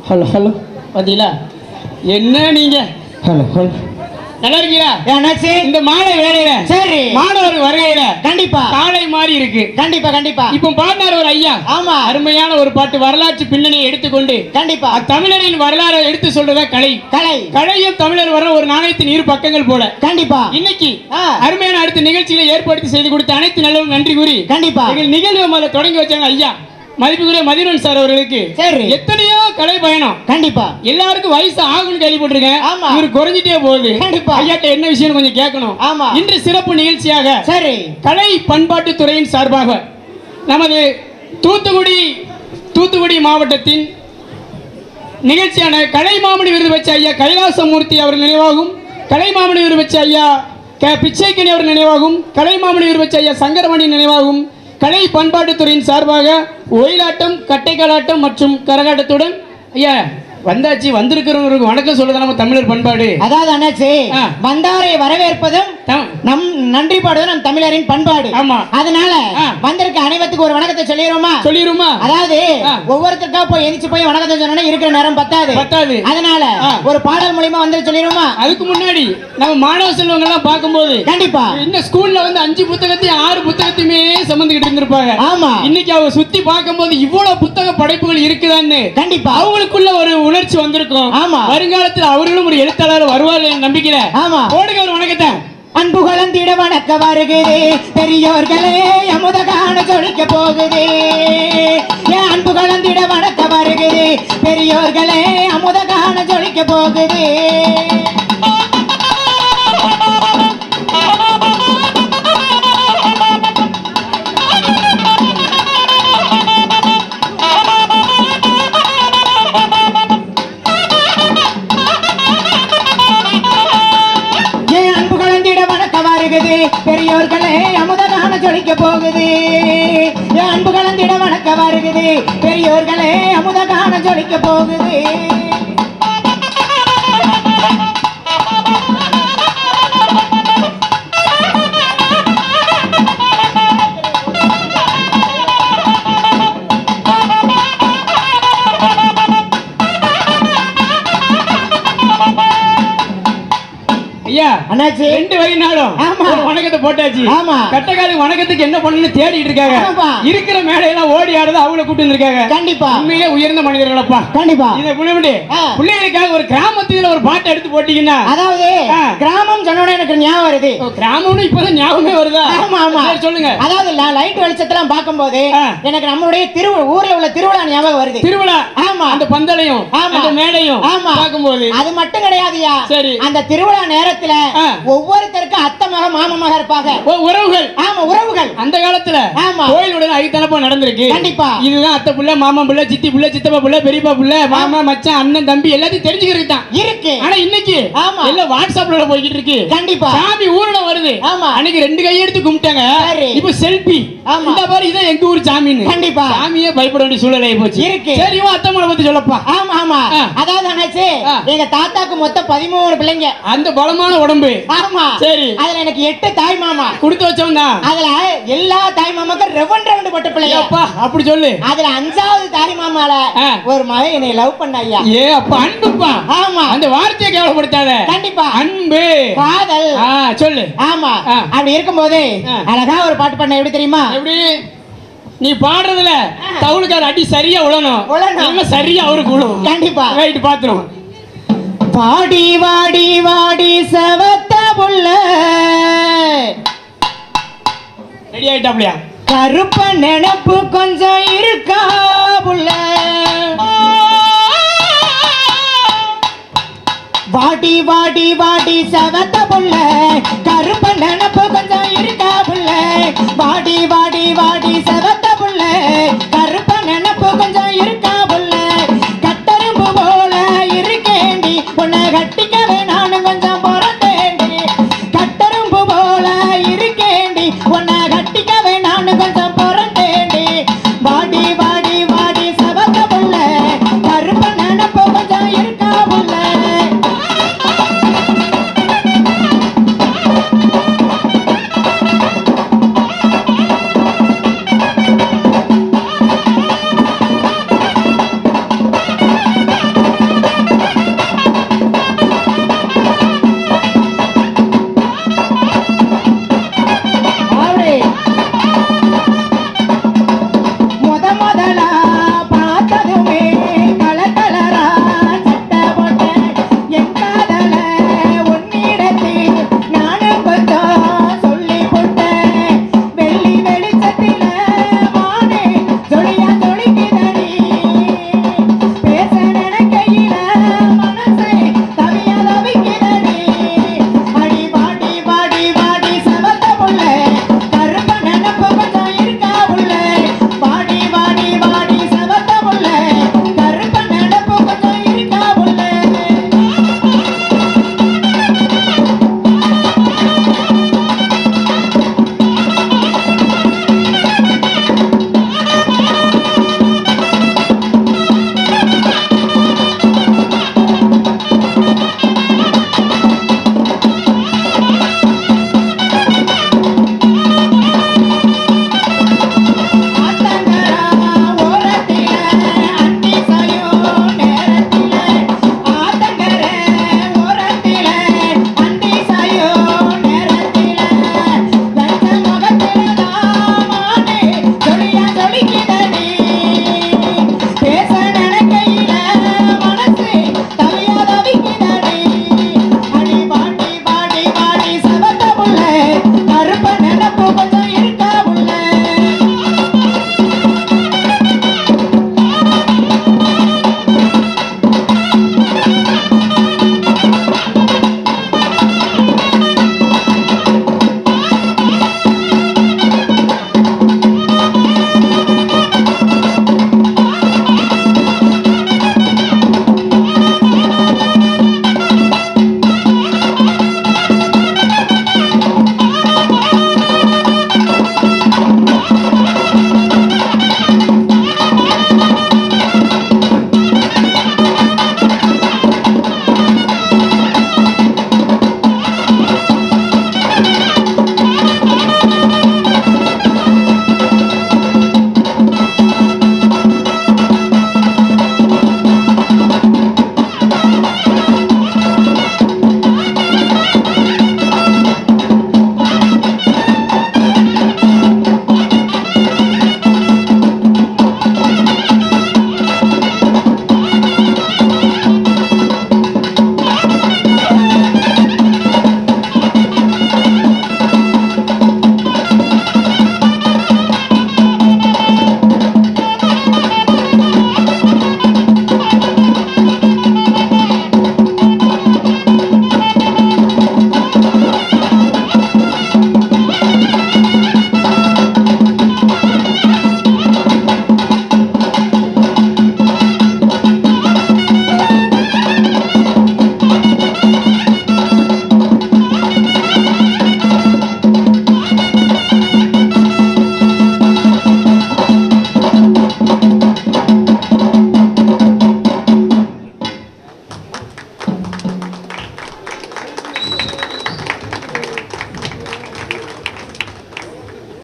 Hello hello பாத்தீங்களா என்ன நீங்க ஹலோ ஹலோ நல்லா இருக்கீங்களா என்னாச்சு இந்த மாலை வேலையில சரி மாணவர் வருகையில கண்டிப்பா காலை மாதிரி இருக்கு கண்டிப்பா கண்டிப்பா இப்போ பாடினார் ஒரு ஐயா ஆமா அருமையான ஒரு பாட்டு வரலாற்று பின்னணியை எடுத்துக்கொண்டு கண்டிப்பா தமிழரின் வரலாறை எடுத்து சொல்றதா கலை கலை கலையும் தமிழர் வர ஒரு நாணயத்தின் இரு பக்கங்கள் போல கண்டிப்பா இன்னைக்கு ஆ. அருமையான அடுத்த நிகழ்ச்சிகளை ஏற்படுத்தி செய்து கொடுத்த அனைத்து நல்லவரும் நன்றி கூறி கண்டிப்பா எங்கள் நிகழ்வு முதல்ல தொடங்கி வச்சாங்க ஐயா மதிப்புக்குரிய மதிரன் சார் அவர்களுக்கு சரி எத்தனையோ கலை பயணம் கண்டிப்பா எல்லாருக்கும் வயசு ஆகும்னு கேள்விப்பட்டிருக்கேன் ஆமா. இவர் குறைஞ்சிட்டே போகுது கண்டிப்பா. ஐயாட்ட என்ன விஷயம் கொஞ்சம் கேட்கணும் ஆமா. இன்று சிறப்பு நிகழ்ச்சியாக சரி கலை பண்பாட்டுத் துறையின் சார்பாக நமது தூத்துக்குடி தூத்துக்குடி மாவட்டத்தின் நிகழ்ச்சியான கலைமாமணி விருது பெற்ற ஐயா கைலாசமூர்த்தி அவர் நினைவாகும் கலைமாமணி விருது பெற்ற ஐயா க பிச்சைக்கணி அவர் நினைவாகும் கலைமாமணி விருது பெற்ற ஐயா சங்கரமணி நினைவாகும் கலை பண்பாட்டுத் துறையின் சார்பாக ஒயிலாட்டம் கட்டைக்காலாட்டம் மற்றும் கரகாட்டத்துடன் ஐயா வந்தாச்சு வந்திருக்கிறவங்களுக்கு வணக்கம் சொல்லுது நம்ம தமிழர் பண்பாடு அதாவது அண்ணாச்சி ஆ. வந்தாரை வரவேற்பதும் தம்- நம் நன்றி பாடுவதும் நம் தமிழரின் பண்பாடு ஆமா. அதனால ஆ. வந்திருக்க அனைவத்துக்கு ஒரு வணக்கத்தை சொல்லிடுவோமா சொல்லிருமா அதாவது ஆ. ஒவ்வொருத்தருக்கா போய் எந்திரிச்சு போய் வணக்கத்தை சொன்னா இருக்கிற நேரம் பத்தாது பத்தாது. அதனால ஆ. ஒரு பாடல் மூலியமா வந்து சொல்லிடுவோமா அதுக்கு முன்னாடி நம்ம மாணவ செல்வங்க எல்லாம் பார்க்கும்போது கண்டிப்பா இந்த ஸ்கூல்ல வந்து அஞ்சு புத்தகத்தையும் ஆறு புத்தகத்தையுமே சுமந்துகிட்டு இருந்திருப்பாங்க ஆமா இன்னைக்கு அவங்க சுத்தி பார்க்கும்போது இவ்வளவு புத்தக படைப்புகள் இருக்குதான்னு கண்டிப்பா அவங்களுக்குள்ள ஒரு உணர்ச்சி வந்திருக்கும் ஆமா. வருங்காலத்துல அவர்களும் ஒரு எழுத்தாளர் வருவார்கள் நம்பிக்கையில ஆமா போடுங்க ஒரு வணக்கத்தை அன்பு கலந்திட வணக்க வருகுது பெரியோர்களே அமுத காண சொலிக்க போகுது ஏன் அன்பு கலந்திட வணக்க வருகுது பெரியோர்களே அமுத காண சொலிக்க போகுது ஏன் அன்பு கலந்திட வணக்க வருகுது பெரியோர்களே அமுத காண சொலிக்க போகுது ஏன் அன்பு கலந்திட வணக்க வருகுது பெரியோர்களே அமுத காண சொலிக்க போகுது ஐயா அண்ணாச்சி ரெண்டு வகை நாளும் ஆமா. ஒரு வணக்கத்தை போட்டாச்சு ஆமா. கட்டக்கால வணக்கத்துக்கு என்ன பண்ணணும்னு தேடிட்டு இருக்காங்க ஆமா. இருக்கிற மேடையெல்லாம் ஓடி ஆடுறது அவங்கள கூட்டு வந்திருக்காங்க கண்டிப்பா உண்மையிலே உயர்ந்த மனிதர்களப்பா கண்டிப்பா இதை புள்ளி ஆ. பிள்ளைகளுக்காக ஒரு கிராமத்துல ஒரு பாட்டை எடுத்து போட்டீங்கன்னா அதாவது ஆ. கிராமம் சொன்னோட எனக்கு ஞாபகம் வருது ஓ, கிராமம்னு இப்பதான் ஞாபகமே வருதா ஆமா ஆமா சரி, சொல்லுங்க அதாவது நான் லைட் வெளிச்சத்தெல்லாம் பார்க்கும்போது ஆ. எனக்கு நம்மளுடைய திரு ஊர்ல உள்ள திருவிழா ஞாபகம் வருது திருவிழா ஆமா அந்த பந்தலையும் ஆமா. அந்த மேடையும் ஆமா பார்க்கும்போது அது மட்டும் கிடையாதுயா சரி. அந்த திருவிழா நேரத்துல ஆ. ஒவ்வொருத்தருக்கும் அத்தை மக மாமா மக இருப்பாங்க ஓ, உறவுகள் ஆமா உறவுகள் அந்த காலத்துல ஆமா. கோயிலுடன் ஐத்தனப்பா நடந்திருக்கு கண்டிப்பா. இதுதான் அத்தை புள்ள மாமா புள்ள சித்தி புள்ள சித்தப்பா புள்ள பெரியப்பா புள்ள மாமா மச்சான் அண்ணன் தம்பி எல்லாத்தையும் தெரிஞ்சுக்கிறது தான் இருக்கு ஆனா இன்னைக்கு ஆமா. எல்லாம் வாட்ஸ்அப்ல போய்கிட்டு இருக்கு கண்டிப்பா சாமி ஊர்ல வருது ஆமா. அன்னைக்கு ரெண்டு கையெடுத்து கும்பிட்டாங்க சரி. இப்ப செல்ஃபி ஆமா. இந்த பாரு இதான் எங்க ஊர் சாமின்னு கண்டிப்பா. சாமியே பயப்பட வேண்டிய சூழ்நிலை போச்சு இருக்கு. சரி இவன் அத்தை மலை பத்தி சொல்லப்பா ஆமா ஆமா ஆ. அதாவது அண்ணாச்சி ஆ. எங்க தாத்தாக்கு மொத்தம் பதிமூணு பிள்ளைங்க அந்த பலமான உடம்பு ஆமா சரி. அதுல எனக்கு எட்டு தாய் மாமா கொடுத்து வச்சவன் தான் அதுல எல்லா தாய் மாமாக்கும் ரெவன் ரெவன் பட்ட பிள்ளைங்க அப்பா அப்படி சொல்லு அதுல அஞ்சாவது தாய் மாமால ஆ. ஒரு மகன் என்னை லவ் பண்ண ஐயா ஏ அப்பா அன்புப்பா ஆமா அந்த வார்த்தையை கேவலப்படுத்தாத கண்டிப்பா அன்பு காதல் ஆ சொல்லு ஆமா ஆ. அப்படி இருக்கும்போது ஆ. அழகா ஒரு பாட்டு பண்ண எப்படி தெரியுமா எப்படி நீ பாடுறதுல தவுளுக்கார அடி சரியா உழணும் உழணும். இல்ல சரியா அவருக்கு உழுவும் கண்டிப்பா ரைட் பாத்துரும் வாடி வாடி வாடி செவத்த புள்ள ரெடி ஆயிட்டாப்லையா கருப்ப நினப்பு கொஞ்சம் இருக்கா புள்ள வாடி வாடி வாடி செவத்த புள்ள கருப்ப நினப்பு கொஞ்சம் இருக்கா புள்ள வாடி வாடி வாடி செவத்த புள்ள கருப்ப நினப்பு கொஞ்சம் இருக்கா புள்ள கட்டரும்பு போல இருக்கேண்டி உன்னை கட்டி